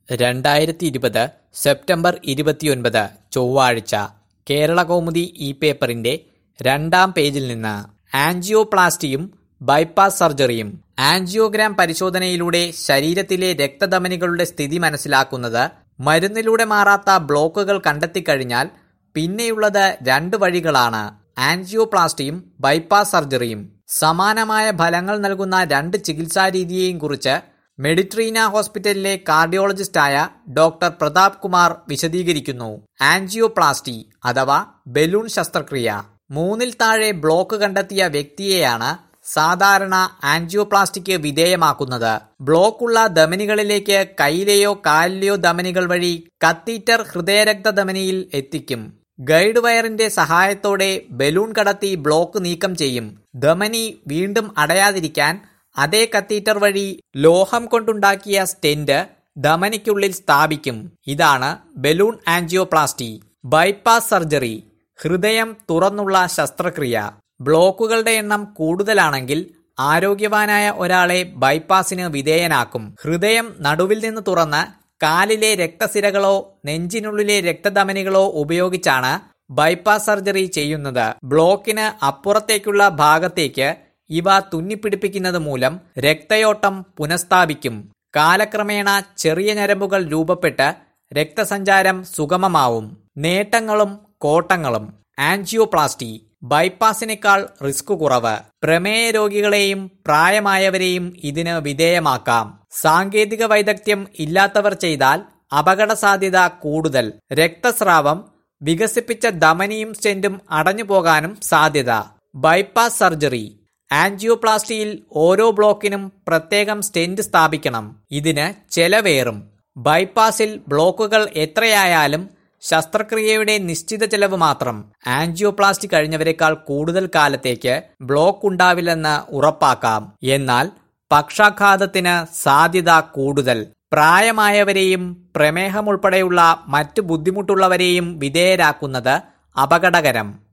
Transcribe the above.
രണ്ടായിരത്തി ഇരുപത് സെപ്റ്റംബർ ഇരുപത്തിയൊൻപത് ചൊവ്വാഴ്ച കേരളകൗമുദി ഈ പേപ്പറിന്റെ രണ്ടാം പേജിൽ നിന്ന് ആൻജിയോപ്ലാസ്റ്റിയും ബൈപ്പാസ് സർജറിയും ആൻജിയോഗ്രാം പരിശോധനയിലൂടെ ശരീരത്തിലെ രക്തധമനികളുടെ സ്ഥിതി മനസ്സിലാക്കുന്നത് മരുന്നിലൂടെ മാറാത്ത ബ്ലോക്കുകൾ കണ്ടെത്തിക്കഴിഞ്ഞാൽ പിന്നെയുള്ളത് രണ്ട് വഴികളാണ് ആൻജിയോപ്ലാസ്റ്റിയും ബൈപ്പാസ് സർജറിയും സമാനമായ ഫലങ്ങൾ നൽകുന്ന രണ്ട് ചികിത്സാരീതിയെയും കുറിച്ച് മെഡിട്രീന ഹോസ്പിറ്റലിലെ കാർഡിയോളജിസ്റ്റായ ഡോക്ടർ പ്രതാപ് കുമാർ വിശദീകരിക്കുന്നു ആൻജിയോപ്ലാസ്റ്റി അഥവാ ബലൂൺ ശസ്ത്രക്രിയ മൂന്നിൽ താഴെ ബ്ലോക്ക് കണ്ടെത്തിയ വ്യക്തിയെയാണ് സാധാരണ ആൻജിയോപ്ലാസ്റ്റിക്ക് വിധേയമാക്കുന്നത് ബ്ലോക്കുള്ള ധമനികളിലേക്ക് കൈയിലെയോ കാലിലെയോ ധമനികൾ വഴി കത്തീറ്റർ ഹൃദയരക്ത ധമനിയിൽ എത്തിക്കും ഗൈഡ് വയറിന്റെ സഹായത്തോടെ ബലൂൺ കടത്തി ബ്ലോക്ക് നീക്കം ചെയ്യും ധമനി വീണ്ടും അടയാതിരിക്കാൻ അതേ കത്തീറ്റർ വഴി ലോഹം കൊണ്ടുണ്ടാക്കിയ സ്റ്റെന്റ് ധമനിക്കുള്ളിൽ സ്ഥാപിക്കും ഇതാണ് ബലൂൺ ആൻജിയോപ്ലാസ്റ്റി ബൈപ്പാസ് സർജറി ഹൃദയം തുറന്നുള്ള ശസ്ത്രക്രിയ ബ്ലോക്കുകളുടെ എണ്ണം കൂടുതലാണെങ്കിൽ ആരോഗ്യവാനായ ഒരാളെ ബൈപ്പാസിന് വിധേയനാക്കും ഹൃദയം നടുവിൽ നിന്ന് തുറന്ന് കാലിലെ രക്തസിരകളോ നെഞ്ചിനുള്ളിലെ രക്തധമനികളോ ഉപയോഗിച്ചാണ് ബൈപ്പാസ് സർജറി ചെയ്യുന്നത് ബ്ലോക്കിന് അപ്പുറത്തേക്കുള്ള ഭാഗത്തേക്ക് ഇവ തുന്നിപ്പിടിപ്പിക്കുന്നത് മൂലം രക്തയോട്ടം പുനഃസ്ഥാപിക്കും കാലക്രമേണ ചെറിയ ഞരമ്പുകൾ രൂപപ്പെട്ട് രക്തസഞ്ചാരം സുഗമമാവും നേട്ടങ്ങളും കോട്ടങ്ങളും ആൻജിയോപ്ലാസ്റ്റി ബൈപ്പാസിനേക്കാൾ റിസ്ക് കുറവ് പ്രമേയ രോഗികളെയും പ്രായമായവരെയും ഇതിന് വിധേയമാക്കാം സാങ്കേതിക വൈദഗ്ധ്യം ഇല്ലാത്തവർ ചെയ്താൽ അപകട സാധ്യത കൂടുതൽ രക്തസ്രാവം വികസിപ്പിച്ച ധമനിയും സ്റ്റെന്റും അടഞ്ഞു പോകാനും സാധ്യത ബൈപ്പാസ് സർജറി ആൻജിയോപ്ലാസ്റ്റിയിൽ ഓരോ ബ്ലോക്കിനും പ്രത്യേകം സ്റ്റെന്റ് സ്ഥാപിക്കണം ഇതിന് ചെലവേറും ബൈപ്പാസിൽ ബ്ലോക്കുകൾ എത്രയായാലും ശസ്ത്രക്രിയയുടെ നിശ്ചിത ചെലവ് മാത്രം ആൻജിയോപ്ലാസ്റ്റി കഴിഞ്ഞവരെക്കാൾ കൂടുതൽ കാലത്തേക്ക് ബ്ലോക്ക് ഉണ്ടാവില്ലെന്ന് ഉറപ്പാക്കാം എന്നാൽ പക്ഷാഘാതത്തിന് സാധ്യത കൂടുതൽ പ്രായമായവരെയും പ്രമേഹമുൾപ്പെടെയുള്ള മറ്റു ബുദ്ധിമുട്ടുള്ളവരെയും വിധേയരാക്കുന്നത് അപകടകരം